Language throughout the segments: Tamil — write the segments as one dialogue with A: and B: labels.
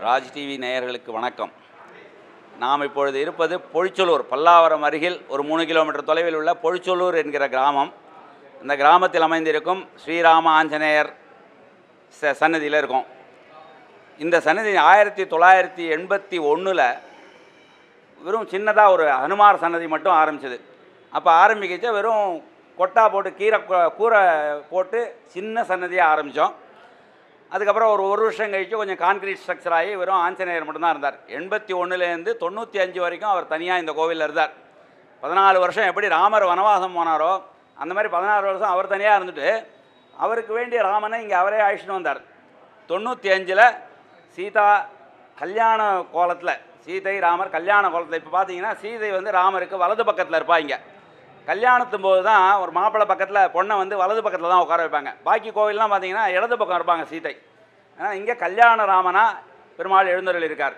A: ராஜ் டிவி நேயர்களுக்கு வணக்கம் நாம் இப்பொழுது இருப்பது பொழிச்சலூர் பல்லாவரம் அருகில் ஒரு மூணு கிலோமீட்டர் தொலைவில் உள்ள பொழிச்சலூர் என்கிற கிராமம் இந்த கிராமத்தில் அமைந்திருக்கும் ஸ்ரீராம ஆஞ்சநேயர் ச சன்னதியில் இருக்கோம் இந்த சன்னதி ஆயிரத்தி தொள்ளாயிரத்தி எண்பத்தி ஒன்றில் வெறும் சின்னதாக ஒரு ஹனுமார் சன்னதி மட்டும் ஆரம்பிச்சது அப்போ ஆரம்பிக்கிச்ச வெறும் கொட்டா போட்டு கீரை கூ- கூரை போட்டு சின்ன சன்னதியாக ஆரம்பித்தோம் அதுக்கப்புறம் ஒரு ஒரு வருஷம் கழிச்சு கொஞ்சம் கான்கிரீட் ஸ்ட்ரக்சர் ஆகி வெறும் ஆஞ்சநேயர் மட்டும்தான் இருந்தார் எண்பத்தி ஒன்றுலேருந்து தொண்ணூற்றி அஞ்சு வரைக்கும் அவர் தனியாக இந்த கோவிலில் இருந்தார் பதினாலு வருஷம் எப்படி ராமர் வனவாசம் போனாரோ அந்த மாதிரி பதினாறு வருஷம் அவர் தனியாக இருந்துட்டு அவருக்கு வேண்டிய ராமனை இங்கே அவரே அழைச்சிட்டு வந்தார் தொண்ணூற்றி அஞ்சில் சீதா கல்யாண கோலத்தில் சீதை ராமர் கல்யாண கோலத்தில் இப்போ பார்த்தீங்கன்னா சீதை வந்து ராமருக்கு வலது பக்கத்தில் இருப்பா இங்கே கல்யாணத்தும் போது தான் ஒரு மாப்பிள்ளை பக்கத்தில் பொண்ணை வந்து வலது பக்கத்தில் தான் உட்கார வைப்பாங்க பாக்கி கோவில்லாம் பார்த்தீங்கன்னா இடது பக்கம் இருப்பாங்க சீதை ஆனால் இங்கே கல்யாண ராமனா பெருமாள் எழுந்தருள் இருக்கார்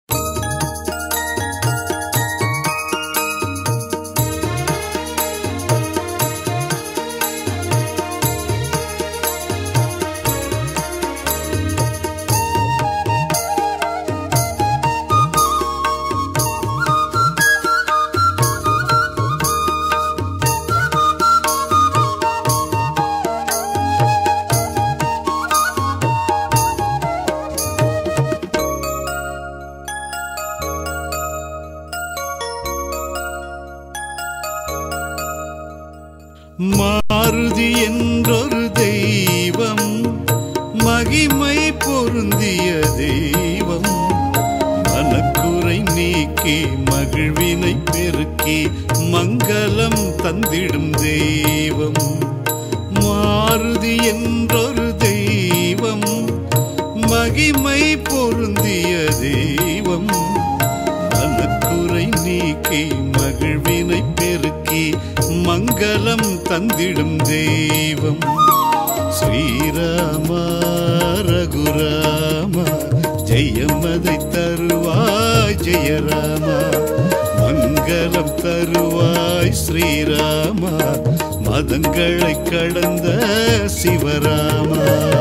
B: மாருதி என்றொரு தெய்வம் மகிமை பொருந்திய தெய்வம் மனக்குறை நீக்கி மகிழ்வினை பெருக்கி மங்களம் தந்திடும் தெய்வம் மாருதி என்றொரு தெய்வம் மகிமை பொருந்திய தெய்வம் மனக்குறை நீக்கி மகிழ்வினை பெருக்கி மங்களம் தந்திடும் தெய்வம் ஸ்ரீராம ரகுராம ஜெயமதை தருவாய் ஜெயராம மங்களம் தருவாய் ஸ்ரீராம மதங்களை கடந்த சிவராமா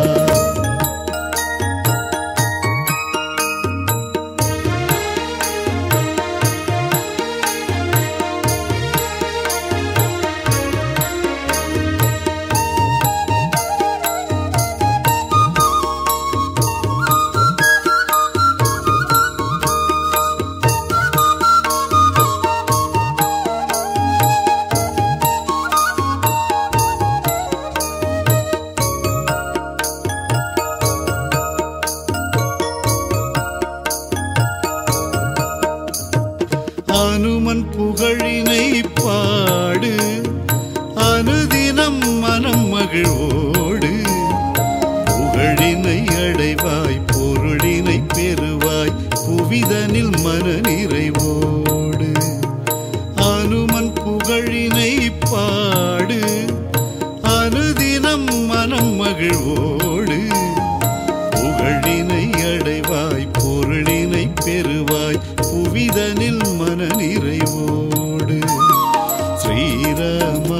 B: அனுமன் புகழினை பாடு அனுதினம் மனம் மகிழ்வோடு புகழினை அடைவாய் பொருளினை பெறுவாய் புவிதனில் மன நிறைவோடு அனுமன் புகழினை பாடு அனுதினம் மனம் மகிழ்வோடு புகழினை அடைவாய் பொருளினை பெறுவாய் புவிதனில் மன நிறைவோடு ஸ்ரீராம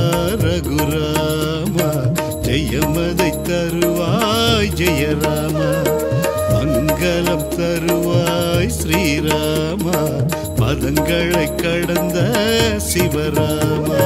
B: ரகுராம ஜெயமதை தருவாய் ஜெயராம மங்களம் தருவாய் ஸ்ரீராம மதங்களை கடந்த சிவராமா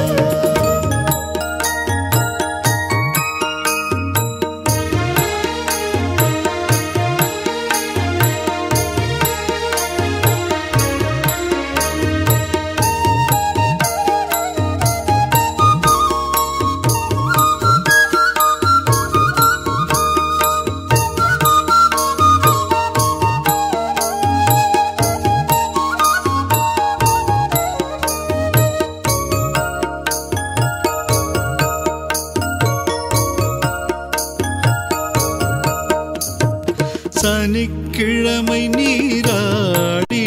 B: சனிக்கிழமை நீராடி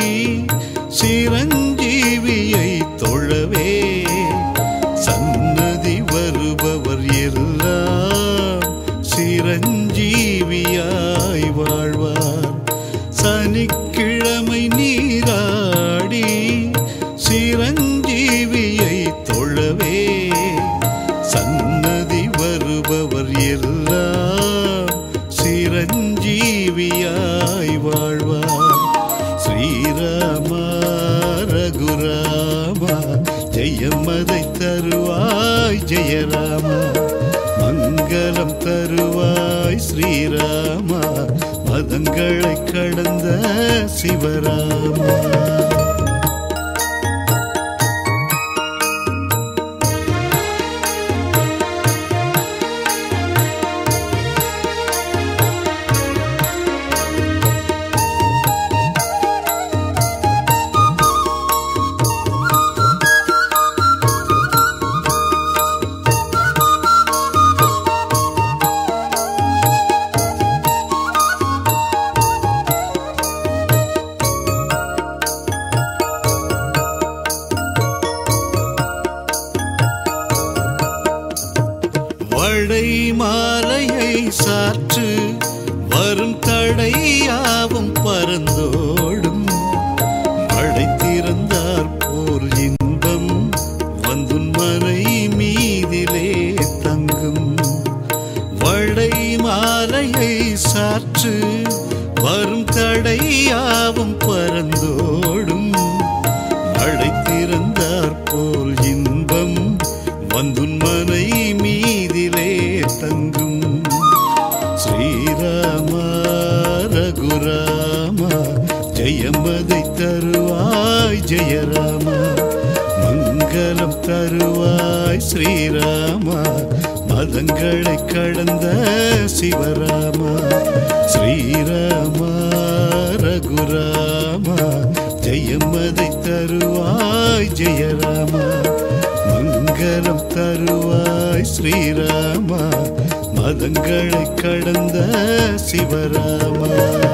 B: சிரஞ்சீவியை தொழவே சன்னதி வருபவர் எல்லாம் சிரஞ்சீவியாய் வாழ்வார் சனிக்கிழமை நீராடி சிரஞ்சீவியை தொழவே சன்னதி வருபவர் எல்லாம் சிரஞ்சீவியாய் வாழ்வார் மங்களம் தருவாய் ஸ்ரீராமா மதங்களை கடந்த சிவராமா வடை மாலையை சாற்று வரும் தடையாவும் பறந்தோடும் மழை திறந்தார் போல் இன்பம் வந்துன் மனை மீதிலே தங்கும் வடை மாலையை சாற்று வரும் தடையாவும் பறந்தோடும் மழை திறந்தார் போல் இன்பம் வந்துன் மனை மீதிலே தங்கும் ஸ்ரீராமா ரகுராமா ஜெயமதை தருவாய் ஜெயராமா மங்களம் தருவாய் ஸ்ரீராமா மதங்களை கடந்த சிவராமா ஸ்ரீராமா ரகுராமா ஜெயமதை தருவாய் ஜெயராமா மங்களம் தருவாய் ஸ்ரீராமா மதங்களை கடந்த சிவராமா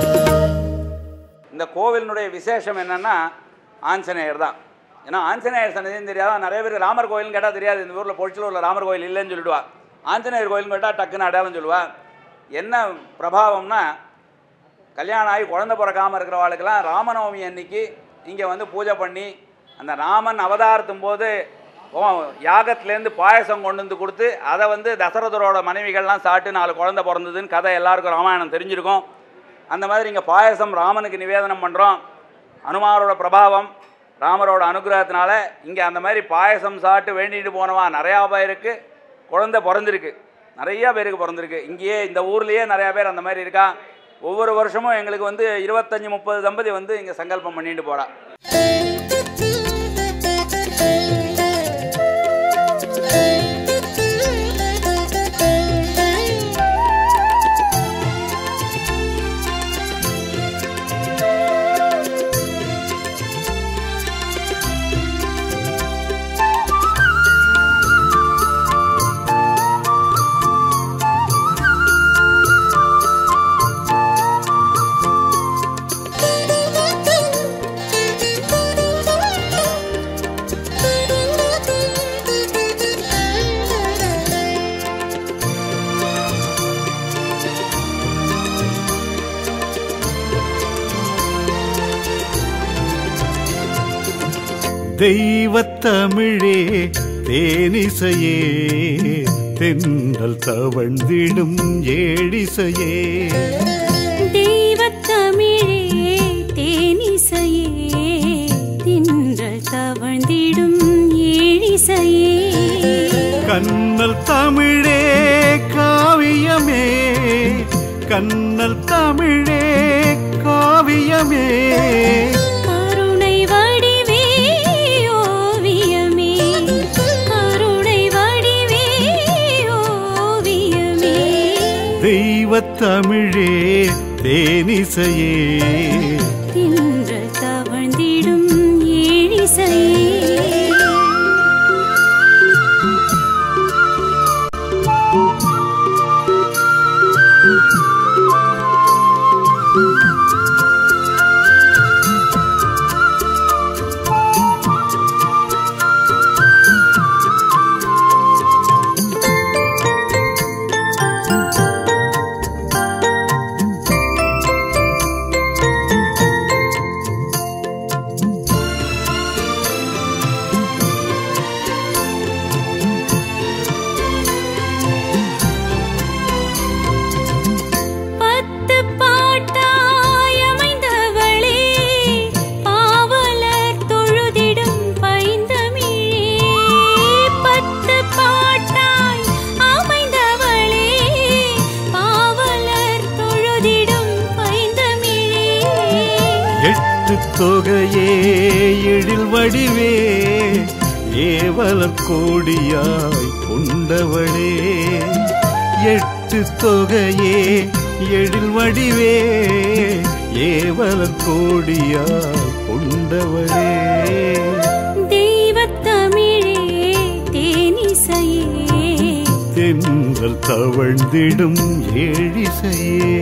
A: இந்த கோவிலினுடைய விசேஷம் என்னன்னா ஆஞ்சநேயர் தான் ஏன்னா ஆஞ்சநேயர் சன்னதின்னு தெரியாத நிறைய பேர் ராமர் கோயில்னு கேட்டால் தெரியாது இந்த ஊரில் பொழிச்சலூரில் ராமர் கோயில் இல்லைன்னு சொல்லிடுவா ஆஞ்சநேயர் கோயில்னு கேட்டால் டக்குன்னு அடையாளம் சொல்லுவா என்ன பிரபாவம்னா கல்யாணம் ஆகி குழந்தை பிறக்காமல் இருக்கிறவாளுக்கெல்லாம் ராமநவமி அன்னைக்கு இங்கே வந்து பூஜை பண்ணி அந்த ராமன் அவதாரத்தும் போது ஓ, யாகத்திலேருந்து பாயசம் கொண்டு வந்து கொடுத்து அதை வந்து தசரதரோட மனைவிகள்லாம் சாப்பிட்டு நாலு குழந்தை பிறந்ததுன்னு கதை எல்லாருக்கும் ராமாயணம் தெரிஞ்சிருக்கும் அந்த மாதிரி இங்கே பாயசம் ராமனுக்கு நிவேதனம் பண்ணுறோம் அனுமாரோட பிரபாவம் ராமரோட அனுகிரகத்தினால இங்கே அந்த மாதிரி பாயசம் சாப்பிட்டு வேண்டிட்டு போனவா நிறையா பேருக்கு குழந்தை பிறந்திருக்கு நிறையா பேருக்கு பிறந்திருக்கு இங்கேயே இந்த ஊர்லேயே நிறையா பேர் அந்த மாதிரி இருக்கா ஒவ்வொரு வருஷமும் எங்களுக்கு வந்து இருபத்தஞ்சி முப்பது தம்பதி வந்து இங்கே சங்கல்பம் பண்ணிட்டு போகிறா
B: தெய்வத்தமிழே தேனிசையே தென்றல் தவழ்ந்திடும் ஏழிசையே
C: தெய்வத்தமிழே தேனிசையே தின்றல் தவழ்ந்திடும் ஏழிசையே
B: கண்ணல் தமிழே காவியமே கண்ணல் தமிழே காவியமே
C: கருணை வடிவே ஓவியமே கருணை வடிவே ஓவியமே
B: தெய்வத்தமிழே தேனிசையே
C: தின்றல் தவழ்ந்திடும் ஏழிசையே
B: எட்டு தொகையே எழில் வடிவே ஏவலர் கோடியாய் கொண்டவளே எட்டு தொகையே எழில் வடிவே ஏவலர் கோடியாய் கொண்டவளே
C: தெய்வத் தமிழே தேனிசையே
B: தென்றல் தவழ்ந்திடும் ஏழிசையே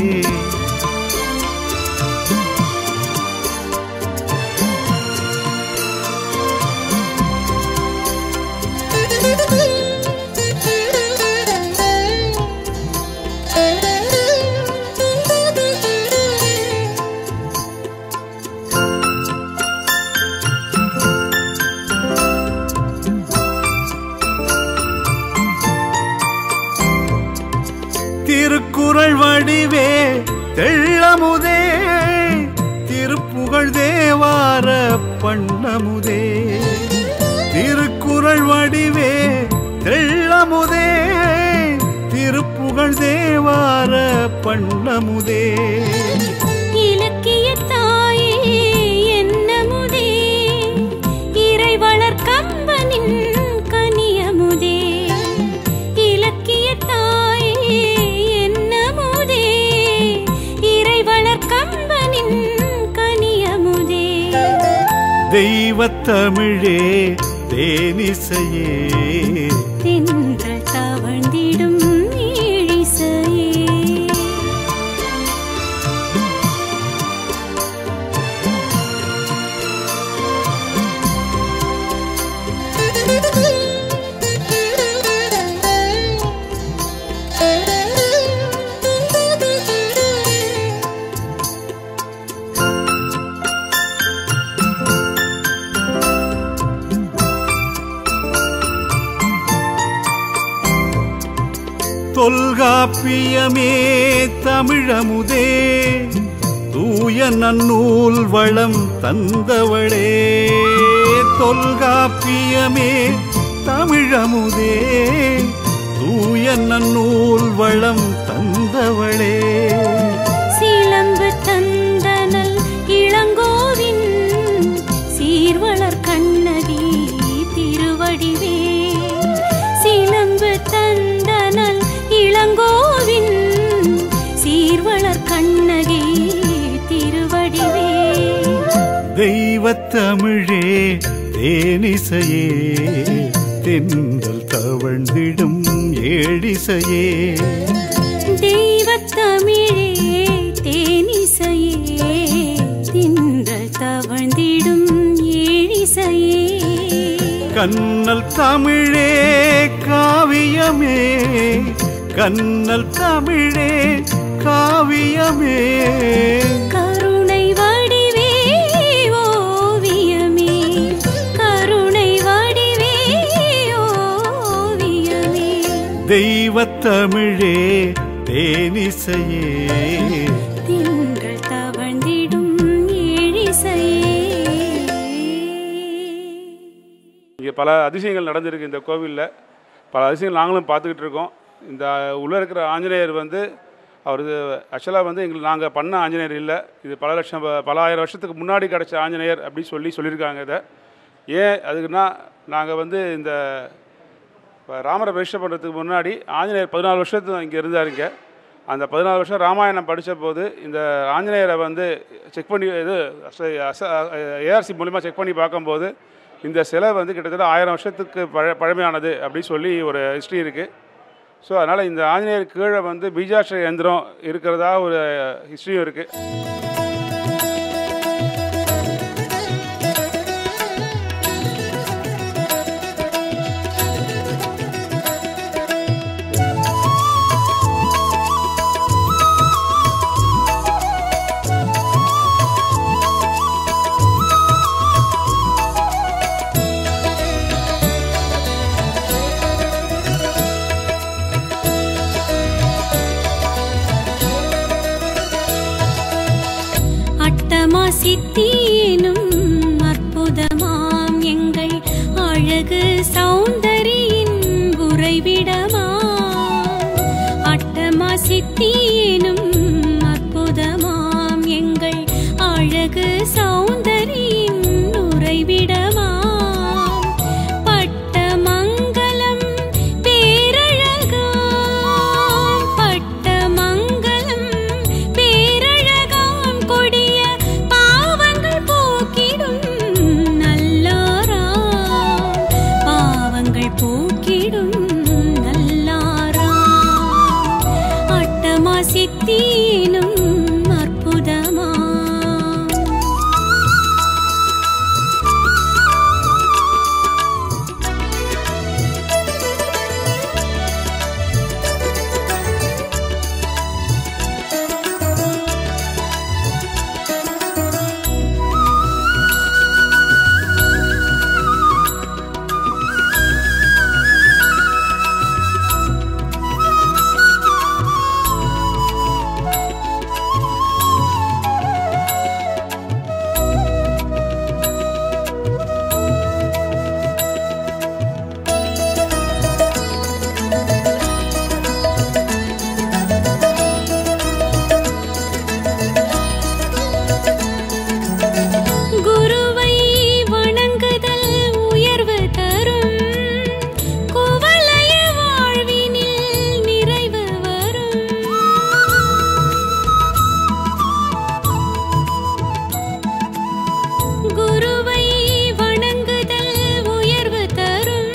B: திருக்குறள் வடிவே தெள்ளமுதே திருப்புகழ் தேவார பண்ணமுதே திருக்குறள் வடிவே தெள்ளமுதே திருப்புகழ் தேவார பண்ணமுதே
C: இலக்கிய தாயே என்னமுதே இறைவளர் கம்பனின் கனியமுதே இலக்கிய தாயே என்னமுதே இறைவளர் கம்பனின் கனியமுதே
B: தெய்வத் தமிழே தேனிசையே
C: தென்றல் தவழ்ந்திடும் ஏழிசையே
B: தொல்காப்பியமே தமிழமுதே தூய நன்னூல் வளம் தந்தவளே தொல்காப்பியமே தமிழமுதே தூய நன்னூல் வளம் தந்தவளே
C: சிலம்பு தந்தனல் இளங்கோவின் சீர்வளர் கண்ணகி திருவடிவே சிலம்பு தந்தனல் இளங்கோவின் சீர்வளர் கண்ணகி திருவடிவே
B: தெய்வத் தமிழே தேனிசையே தென்றல் தவழ்ந்திடும் ஏழிசையே
C: தெய்வத் தமிழே தேனிசையே தின்றல் தவழ்ந்திடும் ஏழிசையே
B: கண்ணல் தமிழே காவியமே கண்ணல் தமிழே காவியமே
C: கருணை வடிவே ஓவியமே கருணை வடிவே ஓவியமே
B: தெய்வத் தமிழே தேனிசையே
C: திங்கள் தவழ்ந்திடும் ஏழிசையே
D: இங்கே பல அதிசயங்கள் நடந்திருக்கு இந்த கோவிலில் பல அதிசயங்கள் நாங்களும் பார்த்துக்கிட்டு இருக்கோம் இந்த உள்ளே இருக்கிற ஆஞ்சநேயர் வந்து அவர் ஆக்சுவலாக வந்து எங்களுக்கு நாங்கள் பண்ண ஆஞ்சநேயர் இல்லை இது பல லட்சம் ப- பல ஆயிரம் வருஷத்துக்கு முன்னாடி கிடச்ச ஆஞ்சநேயர் அப்படி சொல்லி சொல்லியிருக்காங்க இதை ஏன் அதுக்குன்னா நாங்கள் வந்து இந்த இப்போ ராமரை பிரதிஷ்டை பண்ணுறதுக்கு முன்னாடி ஆஞ்சநேயர் பதினாலு வருஷத்துக்கு இங்கே இருந்தாருங்க அந்த பதினாலு வருஷம் ராமாயணம் படித்த போது இந்த ஆஞ்சநேயரை வந்து செக் பண்ணி இது ஏஆர்சி மூலிமா செக் பண்ணி பார்க்கும்போது இந்த சிலை வந்து கிட்டத்தட்ட ஆயிரம் வருஷத்துக்கு பழ பழமையானது அப்படின்னு சொல்லி ஒரு ஹிஸ்ட்ரி இருக்குது ஸோ அதனால் இந்த ஆஞ்சநேயர் கீழே வந்து பீஜாட்சர யந்திரம் இருக்கிறதா ஒரு ஹிஸ்ட்ரியும் இருக்குது
C: அட்டமா சித்தியினும் அற்புதமாம் எங்கள் அழகு சௌந்தரியின் உறைவிடமா அட்டமா சித்தியினும் அற்புதமாம் எங்கள் அழகு அழகு சௌந்தரியின் உறைவிடமாம் பட்ட மங்களம் பேரழகாம் பட்ட மங்களம் பேரழகாம் கொடிய பாவங்கள் போக்கிடும் நல்லாராம் பாவங்கள் போக்கிடும் நல்லாராம் அட்டமா சித்தீனும் அற்புதமா குருவை வணங்குதல் உயர்வு தரும் குவலய வாழ்வினில் நிறைவு வரும் குருவை வணங்குதல் உயர்வு தரும்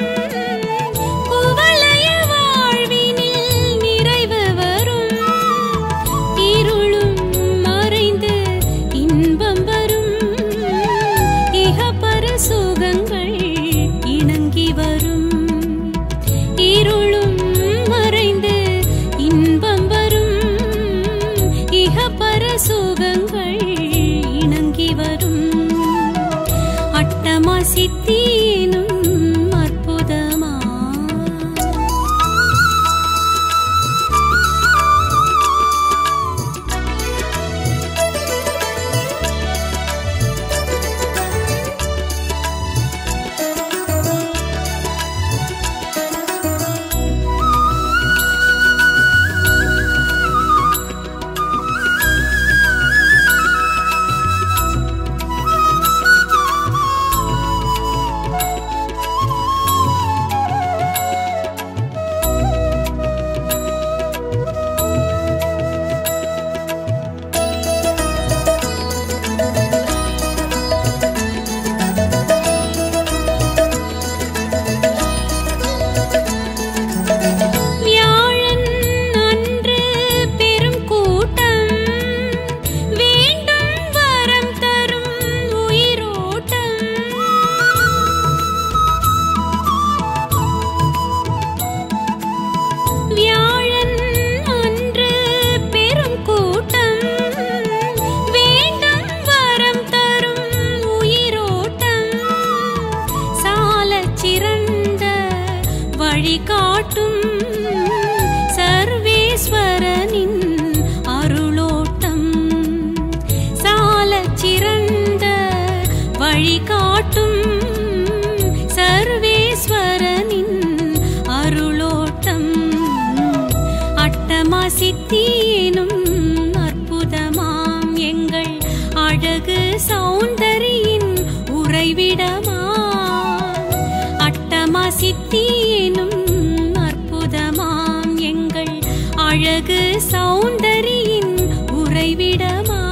C: குவலய வாழ்வினில் நிறைவு வரும் இருளும் மறைந்து இன்பம் வரும் இகப்பர சுகங்கள் இணங்கி வரும் இருளும் மறைந்து இன்பம் வரும் இகப்பர சுகங்கள் இணங்கி வரும் அட்டமா சித்தீனும் அற்புதமா வியாழன் அன்று பெரும் கூட்டம் வேண்டும் வரம் தரும் உயிரோட்டம் வியாழன் அன்று பெரும் கூட்டம் வேண்டும் வரம் தரும் உயிரோட்டம் சாலச் சிறந்த வழிகாட்டும் சர்வேஸ்வரனின் அருளோட்டம் சாலச் சிறந்த வழிகாட்டும் சர்வேஸ்வரனின் அருளோட்டம் அட்டமா சித்தீனும் அற்புதமாம் எங்கள் அழகு சௌந்தரியின் உறைவிடமா அட்டமா சித்தீனும் அற்புதமாம் எங்கள் அழகு சௌந்தரியின் உறைவிடமா